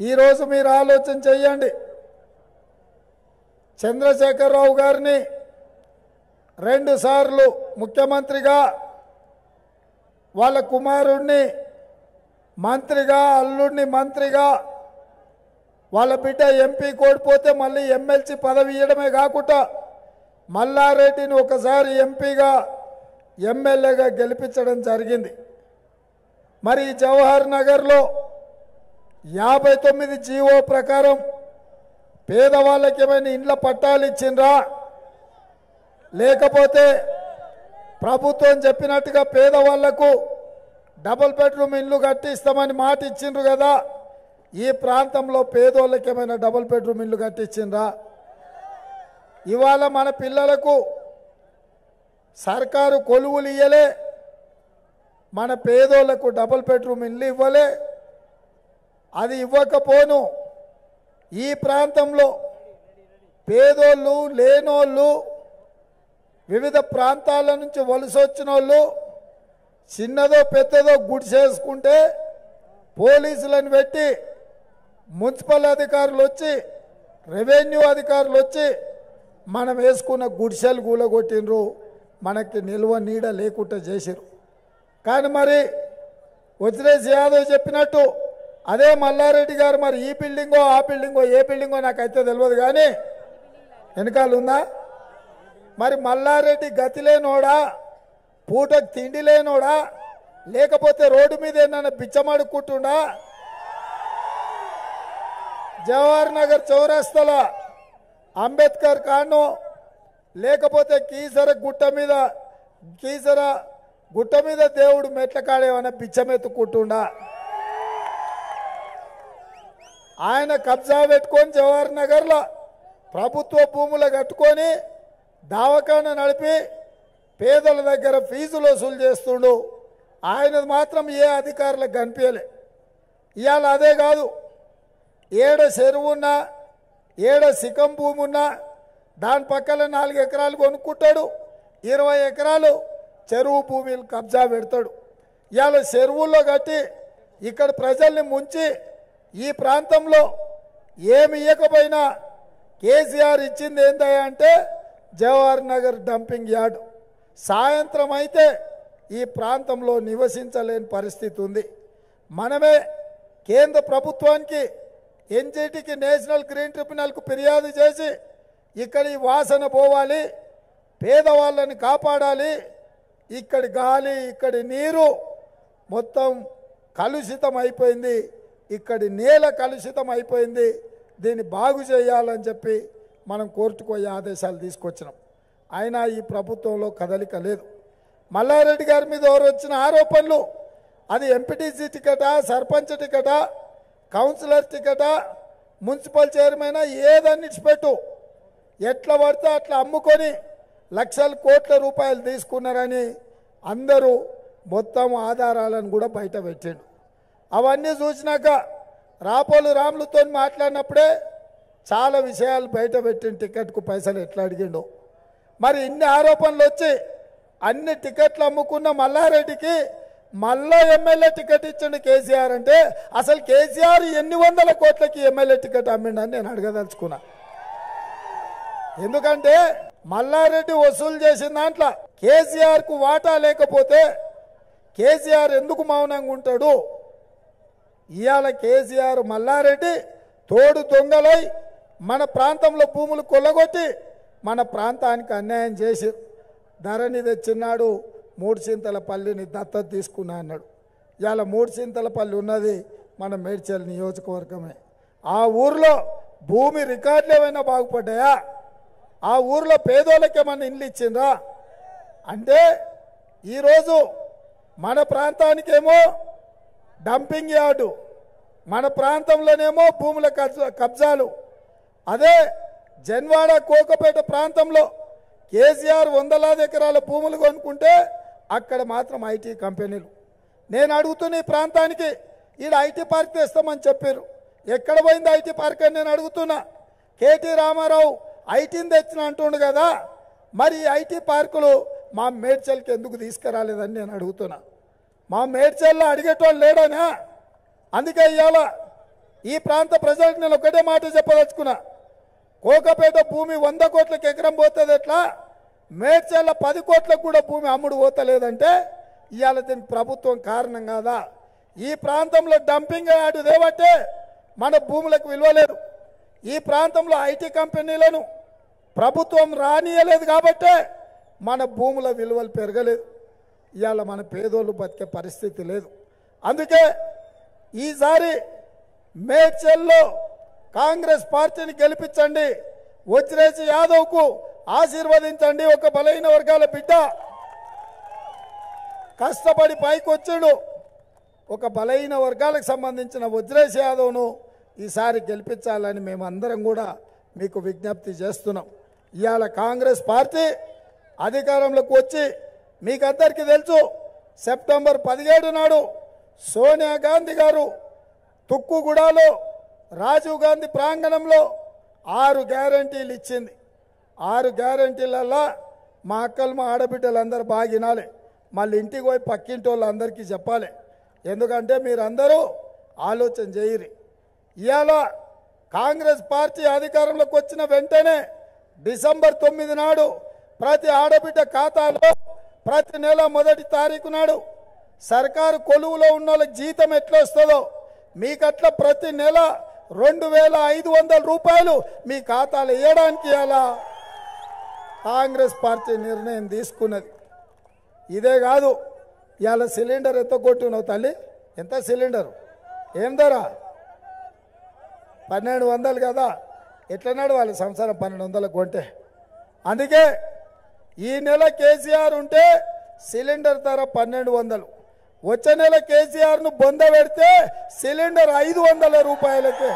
ఈరోజు మీరు ఆలోచన చెయ్యండి చంద్రశేఖరరావు గారిని రెండు సార్లు ముఖ్యమంత్రిగా వాళ్ళ కుమారుణ్ణి మంత్రిగా అల్లుడిని మంత్రిగా వాళ్ళ బిడ్డ ఎంపీ కోల్పోతే మళ్ళీ ఎమ్మెల్సీ పదవి ఇవ్వడమే కాకుండా మల్లారెడ్డిని ఒకసారి ఎంపీగా ఎమ్మెల్యేగా గెలిపించడం జరిగింది మరి ఈ జవహర్ నగర్లో యాభై తొమ్మిది జీవో ప్రకారం పేదవాళ్ళకి ఏమైనా ఇండ్ల పట్టాలు ఇచ్చిండ్రా లేకపోతే ప్రభుత్వం చెప్పినట్టుగా పేదవాళ్లకు డబుల్ బెడ్రూమ్ ఇల్లు కట్టిస్తామని మాట ఇచ్చిండ్రు కదా ఈ ప్రాంతంలో పేదోళ్ళకి ఏమైనా డబుల్ బెడ్రూమ్ ఇల్లు కట్టించిండ్రా ఇవాళ మన పిల్లలకు సర్కారు కొలువులు ఇయ్యలే మన పేదోళ్లకు డబుల్ బెడ్రూమ్ ఇల్లు ఇవ్వలే అది ఇవ్వకపోను ఈ ప్రాంతంలో పేదోళ్ళు లేనోళ్ళు వివిధ ప్రాంతాల నుంచి వలస వచ్చిన వాళ్ళు చిన్నదో పెద్దదో గుడిసేసుకుంటే పోలీసులను పెట్టి మున్సిపల్ అధికారులు వచ్చి రెవెన్యూ అధికారులు వచ్చి మనం వేసుకున్న గుడిసెలు కూలగొట్టినరు మనకి నిల్వ నీడ లేకుండా చేసిరు కానీ మరి వజ్రేష్ యాదవ్ చెప్పినట్టు అదే మల్లారెడ్డి గారు మరి ఈ బిల్డింగో ఆ బిల్డింగో ఏ బిల్డింగో నాకైతే తెలియదు కానీ వెనకాల ఉందా మరి మల్లారెడ్డి గతి లేనోడా పూటకు తిండి లేనోడా లేకపోతే రోడ్డు మీద ఏమన్నా బిచ్చమడుక్కుంటుండా జవహర్ నగర్ చౌరస్తల అంబేద్కర్ కాను లేకపోతే కీసర గుట్ట మీద కీసర గుట్ట మీద దేవుడు మెట్ల కాడేమన్నా బిచ్చమెత్తుకుంటుండా ఆయన కబ్జా పెట్టుకొని జవహర్ నగర్లో ప్రభుత్వ భూములు కట్టుకొని దావకాన నడిపి పేదల దగ్గర ఫీజులు వసూలు చేస్తుండు ఆయన మాత్రం ఏ అధికారులకు కనిపించలే ఇవాళ అదే కాదు ఏడ చెరువు ఉన్నా ఏడ సికం భూమి ఉన్నా దాని పక్కన నాలుగు ఎకరాలు కొనుక్కుంటాడు ఇరవై ఎకరాలు చెరువు భూమిలు కబ్జా పెడతాడు ఇవాళ చెరువుల్లో కట్టి ఇక్కడ ప్రజల్ని ముంచి ఈ ప్రాంతంలో ఏమి ఇవ్వకపోయినా కేసీఆర్ ఇచ్చింది ఏందయ్యా అంటే జవహర్ నగర్ డంపింగ్ యార్డ్ సాయంత్రం అయితే ఈ ప్రాంతంలో నివసించలేని పరిస్థితి ఉంది మనమే కేంద్ర ప్రభుత్వానికి ఎన్జిటికి నేషనల్ గ్రీన్ ట్రిబ్యునల్కు ఫిర్యాదు చేసి ఇక్కడ ఈ వాసన పోవాలి పేదవాళ్ళని కాపాడాలి ఇక్కడి గాలి ఇక్కడి నీరు మొత్తం కలుషితం అయిపోయింది ఇక్కడి నేల కలుషితం అయిపోయింది దీన్ని బాగు చేయాలని చెప్పి మనం కోర్టుకు పోయి ఆదేశాలు తీసుకొచ్చినాం అయినా ఈ ప్రభుత్వంలో కదలిక లేదు మల్లారెడ్డి గారి మీద ఎవరు వచ్చిన ఆరోపణలు అది ఎంపీటీసీ టికెటా సర్పంచ్ టికెటా కౌన్సిలర్ టికెటా మున్సిపల్ చైర్మన్ ఏదన్నీ పెట్టు ఎట్లా పడితే అట్లా అమ్ముకొని లక్షల కోట్ల రూపాయలు తీసుకున్నారని అందరూ మొత్తం ఆధారాలను కూడా బయట పెట్టాడు అవన్నీ చూసినాక రాపోలు రాములతో మాట్లాడినప్పుడే చాలా విషయాలు బయట పెట్టిన టికెట్కు పైసలు ఎట్లా అడిగిండు మరి ఇన్ని ఆరోపణలు వచ్చి అన్ని టికెట్లు అమ్ముకున్న మల్లారెడ్డికి మళ్ళా ఎమ్మెల్యే టికెట్ ఇచ్చిండు కేసీఆర్ అంటే అసలు కేసీఆర్ ఎన్ని వందల కోట్లకి ఎమ్మెల్యే టికెట్ అమ్మిండని నేను అడగదలుచుకున్నా ఎందుకంటే మల్లారెడ్డి వసూలు చేసిన దాంట్లో కేసీఆర్ కు వాటా లేకపోతే కేసీఆర్ ఎందుకు మౌనంగా ఉంటాడు ఇవాళ కేసీఆర్ మల్లారెడ్డి తోడు దొంగలై మన ప్రాంతంలో భూములు కొల్లగొట్టి మన ప్రాంతానికి అన్యాయం చేసి ధరణి తెచ్చినాడు మూడు చింతల పల్లిని దత్తత తీసుకున్నా అన్నాడు ఇవాళ మూడు చింతల పల్లి ఉన్నది మన మేడ్చల్ నియోజకవర్గమే ఆ ఊర్లో భూమి రికార్డులు ఏమైనా బాగుపడ్డాయా ఆ ఊర్లో పేదోళ్ళకి ఏమైనా ఇండ్లు ఇచ్చిండ్రా అంటే ఈరోజు మన ప్రాంతానికేమో డంపింగ్ యార్డు మన ప్రాంతంలోనేమో భూముల కబ్జా- కబ్జాలు అదే జన్వాడ కోకపేట ప్రాంతంలో కేసీఆర్ వందలాది ఎకరాల భూములు కొనుక్కుంటే అక్కడ మాత్రం ఐటీ కంపెనీలు నేను అడుగుతున్న ఈ ప్రాంతానికి ఈడ ఐటీ పార్క్ తెస్తామని చెప్పారు ఎక్కడ పోయింది ఐటీ పార్క్ అని నేను అడుగుతున్నా కేటీ రామారావు ఐటీని తెచ్చిన అంటుండు కదా మరి ఈ ఐటీ పార్కులు మా మేడ్చల్కి ఎందుకు తీసుకురాలేదని నేను అడుగుతున్నా మా మేడ్చల్లో అడిగేటోళ్ళు లేడనా అందుకే ఇవాళ ఈ ప్రాంత ప్రజలకు నేను ఒకటే మాట చెప్పదలుచుకున్నా కోకపేట భూమి వంద కోట్లకు ఎకరం పోతుంది ఎట్లా మేడ్చల్ల పది కోట్లకు కూడా భూమి అమ్ముడు పోతలేదంటే ఇవాళ దీనికి ప్రభుత్వం కారణం కాదా ఈ ప్రాంతంలో డంపింగ్ యార్డు దేవట్టే మన భూములకు విలువ లేదు ఈ ప్రాంతంలో ఐటీ కంపెనీలను ప్రభుత్వం రానియలేదు కాబట్టే మన భూముల విలువలు పెరగలేదు ఇవాళ మన పేదోళ్ళు బతికే పరిస్థితి లేదు అందుకే ఈసారి మేడ్చల్లో కాంగ్రెస్ పార్టీని గెలిపించండి వజ్రేసి యాదవ్కు ఆశీర్వదించండి ఒక బలైన వర్గాల బిడ్డ కష్టపడి పైకి వచ్చాడు ఒక బలైన వర్గాలకు సంబంధించిన వజ్రేష్ యాదవ్ను ఈసారి గెలిపించాలని మేమందరం కూడా మీకు విజ్ఞప్తి చేస్తున్నాం ఇవాళ కాంగ్రెస్ పార్టీ అధికారంలోకి వచ్చి మీకందరికీ తెలుసు సెప్టెంబర్ పదిహేడు నాడు సోనియా గాంధీ గారు తుక్కుగూడలో రాజీవ్ గాంధీ ప్రాంగణంలో ఆరు గ్యారంటీలు ఇచ్చింది ఆరు గ్యారంటీలల్లా మా అక్కలు మా ఆడబిడ్డలు అందరూ బాగా వినాలి మళ్ళీ ఇంటికి పోయి పక్కింటి వాళ్ళందరికీ చెప్పాలి ఎందుకంటే మీరందరూ ఆలోచన చేయరు ఇవాళ కాంగ్రెస్ పార్టీ అధికారంలోకి వచ్చిన వెంటనే డిసెంబర్ తొమ్మిది నాడు ప్రతి ఆడబిడ్డ ఖాతాలో ప్రతి నెల మొదటి తారీఖు నాడు సర్కారు కొలువులో ఉన్న వాళ్ళకి జీతం ఎట్లా వస్తుందో మీకట్లా ప్రతి నెల రెండు వేల ఐదు వందల రూపాయలు మీ ఖాతాలో వేయడానికి ఇలా కాంగ్రెస్ పార్టీ నిర్ణయం తీసుకున్నది ఇదే కాదు ఇవాళ సిలిండర్ ఎంత కొట్టున్నావు తల్లి ఎంత సిలిండర్ ఏం ధర పన్నెండు వందలు కదా ఎట్లా నడవాలి సంవత్సరం పన్నెండు వందలకు కొంటే అందుకే ఈ నెల కేసీఆర్ ఉంటే సిలిండర్ ధర పన్నెండు వందలు వచ్చే నెల కేసీఆర్ను బొంద పెడితే సిలిండర్ ఐదు వందల రూపాయలకే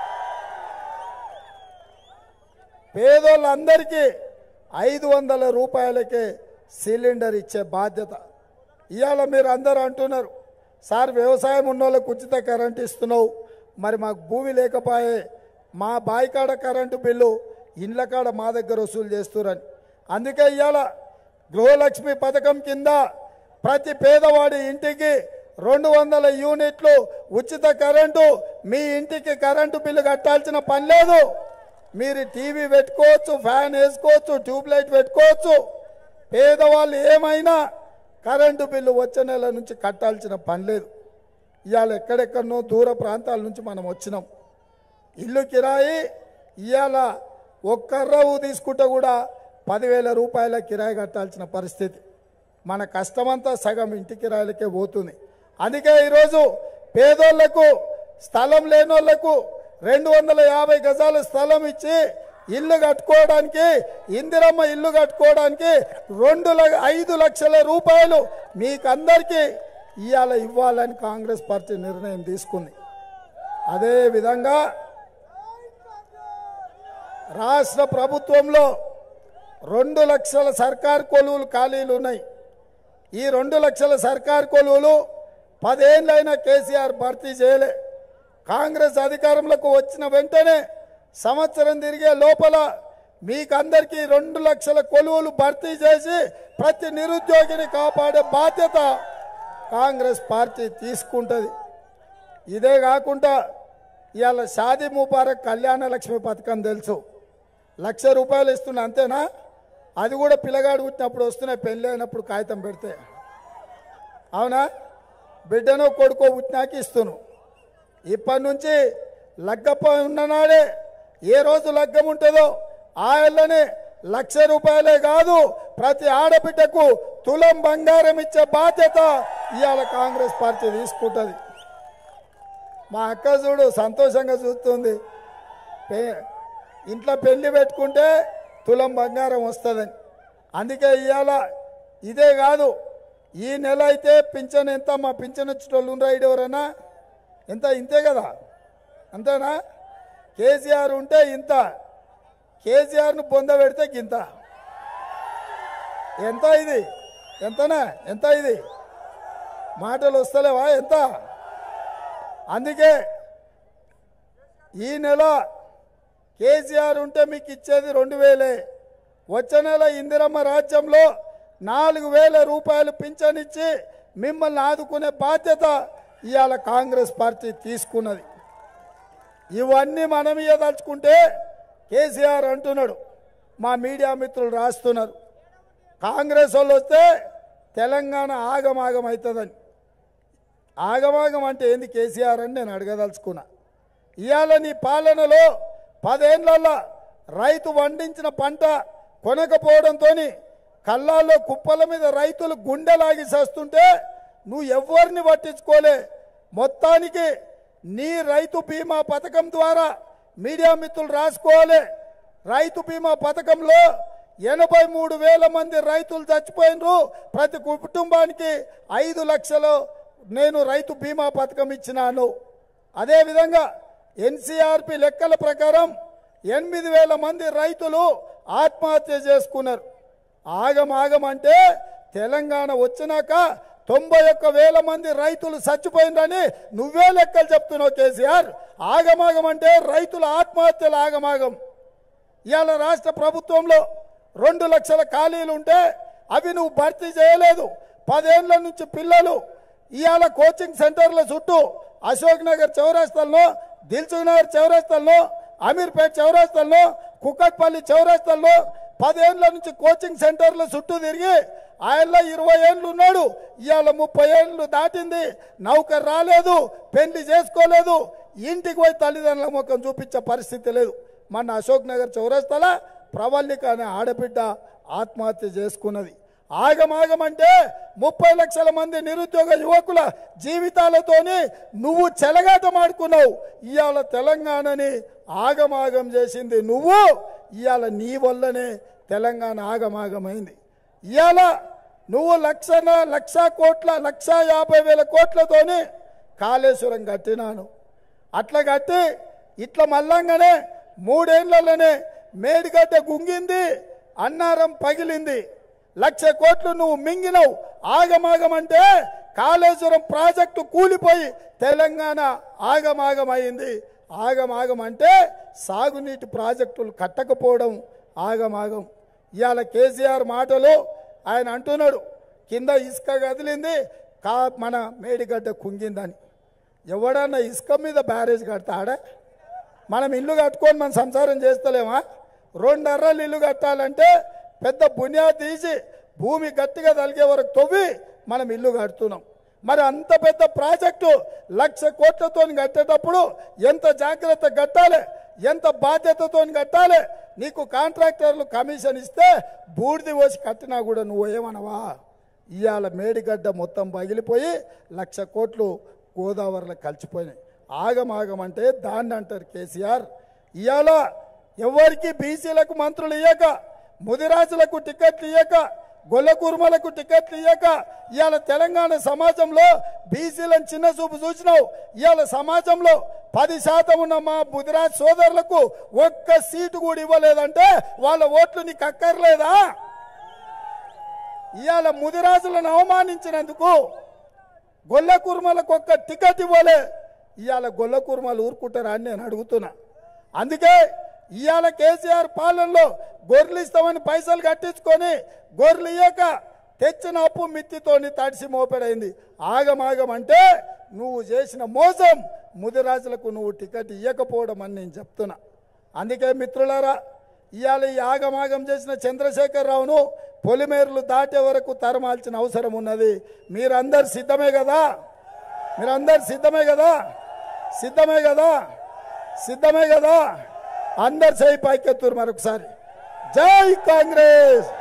పేదోళ్ళందరికీ ఐదు వందల రూపాయలకే సిలిండర్ ఇచ్చే బాధ్యత ఇవాళ మీరు అందరూ అంటున్నారు సార్ వ్యవసాయం ఉన్నోళ్ళకు ఉచిత కరెంట్ ఇస్తున్నావు మరి మాకు భూమి లేకపోయే మా బాయి కాడ కరెంటు బిల్లు ఇండ్ల కాడ మా దగ్గర వసూలు చేస్తురని అందుకే ఇవాళ గృహలక్ష్మి పథకం కింద ప్రతి పేదవాడి ఇంటికి రెండు వందల యూనిట్లు ఉచిత కరెంటు మీ ఇంటికి కరెంటు బిల్లు కట్టాల్సిన పని లేదు మీరు టీవీ పెట్టుకోవచ్చు ఫ్యాన్ వేసుకోవచ్చు ట్యూబ్ లైట్ పెట్టుకోవచ్చు పేదవాళ్ళు ఏమైనా కరెంటు బిల్లు వచ్చే నెల నుంచి కట్టాల్సిన పని లేదు ఇవాళ ఎక్కడెక్కడనో దూర ప్రాంతాల నుంచి మనం వచ్చినాం ఇల్లు కిరాయి ఇవాళ ఒక్క రవ్వు తీసుకుంటే కూడా పదివేల రూపాయల కిరాయి కట్టాల్సిన పరిస్థితి మన కష్టమంతా సగం ఇంటి కిరాయిలకే పోతుంది అందుకే ఈరోజు పేదోళ్లకు స్థలం లేనోళ్లకు రెండు వందల యాభై గజాల స్థలం ఇచ్చి ఇల్లు కట్టుకోవడానికి ఇందిరమ్మ ఇల్లు కట్టుకోవడానికి రెండు ల- ఐదు లక్షల రూపాయలు మీకందరికీ ఇవాళ ఇవ్వాలని కాంగ్రెస్ పార్టీ నిర్ణయం తీసుకుంది అదే విధంగా రాష్ట్ర ప్రభుత్వంలో రెండు లక్షల సర్కార్ కొలువులు ఖాళీలు ఉన్నాయి ఈ రెండు లక్షల సర్కార్ కొలువులు పదేళ్ళైనా కేసీఆర్ భర్తీ చేయలే కాంగ్రెస్ అధికారంలోకి వచ్చిన వెంటనే సంవత్సరం తిరిగే లోపల మీకందరికీ రెండు లక్షల కొలువులు భర్తీ చేసి ప్రతి నిరుద్యోగిని కాపాడే బాధ్యత కాంగ్రెస్ పార్టీ తీసుకుంటుంది ఇదే కాకుండా ఇవాళ షాదీ ముబారక్ కళ్యాణ లక్ష్మి పథకం తెలుసు లక్ష రూపాయలు ఇస్తున్నా అంతేనా అది కూడా పిల్లగాడు పుట్టినప్పుడు వస్తున్నాయి పెళ్ళి అయినప్పుడు కాగితం పెడితే అవునా బిడ్డనో కొడుకో పుట్టినాక ఇస్తును ఇప్పటి నుంచి లగ్గప్ప ఉన్ననాడే ఏ రోజు లగ్గం ఉంటుందో ఆ ఏళ్ళనే లక్ష రూపాయలే కాదు ప్రతి ఆడబిడ్డకు తులం బంగారం ఇచ్చే బాధ్యత ఇవాళ కాంగ్రెస్ పార్టీ తీసుకుంటుంది మా అక్క చూడు సంతోషంగా చూస్తుంది పే- ఇంట్లో పెళ్లి పెట్టుకుంటే తులం బంగారం వస్తుందని అందుకే ఇవాళ ఇదే కాదు ఈ నెల అయితే పింఛన్ ఎంత మా పింఛన్ వచ్చేటోళ్ళు రైడ్ ఎవరైనా ఎంత ఇంతే కదా అంతేనా కేసీఆర్ ఉంటే ఇంత కేసీఆర్ను పొంద పెడితే గింత ఎంత ఇది ఎంతనా ఎంత ఇది మాటలు వస్తలేవా ఎంత అందుకే ఈ నెల కేసీఆర్ ఉంటే మీకు ఇచ్చేది రెండు వేలే వచ్చే నెల ఇందిరమ్మ రాజ్యంలో నాలుగు వేల రూపాయలు పింఛనిచ్చి మిమ్మల్ని ఆదుకునే బాధ్యత ఇవాళ కాంగ్రెస్ పార్టీ తీసుకున్నది ఇవన్నీ మనం ఇయ్యదలుచుకుంటే కేసీఆర్ అంటున్నాడు మా మీడియా మిత్రులు రాస్తున్నారు కాంగ్రెస్ వాళ్ళు వస్తే తెలంగాణ ఆగమాగం అవుతుందని ఆగమాగం అంటే ఏంది కేసీఆర్ అని నేను అడగదలుచుకున్నా ఇవాళ నీ పాలనలో పదేళ్లలో రైతు పండించిన పంట కొనకపోవడంతో కళ్ళాల్లో కుప్పల మీద రైతులు గుండెలాగి చేస్తుంటే నువ్వు ఎవరిని పట్టించుకోలే మొత్తానికి నీ రైతు బీమా పథకం ద్వారా మీడియా మిత్రులు రాసుకోవాలి రైతు బీమా పథకంలో ఎనభై మూడు వేల మంది రైతులు చచ్చిపోయినరు ప్రతి కుటుంబానికి ఐదు లక్షలు నేను రైతు బీమా పథకం ఇచ్చినాను అదేవిధంగా ఎన్సీఆర్పి లెక్కల ప్రకారం ఎనిమిది వేల మంది రైతులు ఆత్మహత్య చేసుకున్నారు ఆగమాగం అంటే తెలంగాణ వచ్చినాక తొంభై ఒక్క వేల మంది రైతులు చచ్చిపోయిందని నువ్వే లెక్కలు చెప్తున్నావు కేసీఆర్ ఆగమాగం అంటే రైతుల ఆత్మహత్యలు ఆగమాగం ఇవాళ రాష్ట్ర ప్రభుత్వంలో రెండు లక్షల ఖాళీలు ఉంటే అవి నువ్వు భర్తీ చేయలేదు పదేళ్ల నుంచి పిల్లలు ఇవాళ కోచింగ్ సెంటర్ల చుట్టూ అశోక్ నగర్ చౌరస్తాల్లో దిల్సుఖ్ నగర్ చౌరస్తాల్లో అమీర్పేట్ చౌరస్తాల్లో కుక్కట్పల్లి చౌరస్తాల్లో పదేళ్ల నుంచి కోచింగ్ సెంటర్ల చుట్టూ తిరిగి ఆయనలో ఇరవై ఏళ్ళు ఉన్నాడు ఇవాళ ముప్పై ఏళ్ళు దాటింది నౌకర్ రాలేదు పెళ్లి చేసుకోలేదు ఇంటికి పోయి తల్లిదండ్రుల ముఖం చూపించే పరిస్థితి లేదు మన అశోక్ నగర్ చౌరస్తాల ప్రవల్లిక అనే ఆడబిడ్డ ఆత్మహత్య చేసుకున్నది ఆగమాగమంటే ముప్పై లక్షల మంది నిరుద్యోగ యువకుల జీవితాలతోని నువ్వు చెలగాటమాడుకున్నావు ఇవాళ తెలంగాణని ఆగమాగం చేసింది నువ్వు ఇవాళ నీ వల్లనే తెలంగాణ ఆగమాగమైంది ఇవాళ నువ్వు లక్ష లక్ష కోట్ల లక్ష యాభై వేల కోట్లతోని కాళేశ్వరం కట్టినాను అట్లా కట్టి ఇట్లా మల్లంగానే మూడేళ్లలోనే మేడిగడ్డ గుంగింది అన్నారం పగిలింది లక్ష కోట్లు నువ్వు మింగినవు ఆగమాగం అంటే కాళేశ్వరం ప్రాజెక్టు కూలిపోయి తెలంగాణ ఆగమాగమైంది ఆగమాగం అంటే సాగునీటి ప్రాజెక్టులు కట్టకపోవడం ఆగమాగం ఇవాళ కేసీఆర్ మాటలు ఆయన అంటున్నాడు కింద ఇసుక కదిలింది కా మన మేడిగడ్డ కుంగిందని ఎవడన్నా ఇసుక మీద బ్యారేజ్ కడతాడా మనం ఇల్లు కట్టుకొని మనం సంసారం చేస్తలేమా రెండు అర్రలు ఇల్లు కట్టాలంటే పెద్ద బునియాది తీసి భూమి గట్టిగా తలిగే వరకు తవ్వి మనం ఇల్లు కడుతున్నాం మరి అంత పెద్ద ప్రాజెక్టు లక్ష కోట్లతో కట్టేటప్పుడు ఎంత జాగ్రత్త కట్టాలి ఎంత బాధ్యతతో కట్టాలి నీకు కాంట్రాక్టర్లు కమిషన్ ఇస్తే బూడిది పోసి కట్టినా కూడా నువ్వు ఏమనవా ఇవాళ మేడిగడ్డ మొత్తం పగిలిపోయి లక్ష కోట్లు గోదావరిలో కలిసిపోయినాయి ఆగమాగం అంటే దాన్ని అంటారు కేసీఆర్ ఇవాళ ఎవరికి బీసీలకు మంత్రులు ఇయ్యక ముదిరాజులకు టికెట్లు ఇయ్యక గొల్ల కుర్మలకు టికెట్లు ఇయ్యక ఇవాళ తెలంగాణ సమాజంలో బీసీలను చిన్న చూపు చూసినావు ఇవాళ సమాజంలో పది శాతం ఉన్న మా ముదిరాజ్ సోదరులకు ఒక్క సీటు కూడా ఇవ్వలేదంటే వాళ్ళ ఓట్లు నీకు అక్కర్లేదా ఇవాళ ముదిరాజులను అవమానించినందుకు గొల్ల కుర్మలకు ఒక్క టికెట్ ఇవ్వలే ఇవాళ గొల్ల కుర్మలు ఊరుకుంటారా అని నేను అడుగుతున్నా అందుకే ఇవాళ కేసీఆర్ పాలనలో గొర్రెలు ఇస్తామని పైసలు కట్టించుకొని గొర్రెలు ఇయ్యక తెచ్చిన అప్పు మిత్తితోని తడిసి మోపెడైంది ఆగమాగం అంటే నువ్వు చేసిన మోసం ముదిరాజులకు నువ్వు టికెట్ ఇవ్వకపోవడం అని నేను చెప్తున్నా అందుకే మిత్రులారా ఇవాళ ఈ ఆగమాగం చేసిన చంద్రశేఖరరావును పొలిమేరలు దాటే వరకు తరమాల్సిన అవసరం ఉన్నది మీరందరు సిద్ధమే కదా మీరందరు సిద్ధమే కదా సిద్ధమే కదా సిద్ధమే కదా అందరు చేయి పైకెత్తురు మరొకసారి జై కాంగ్రెస్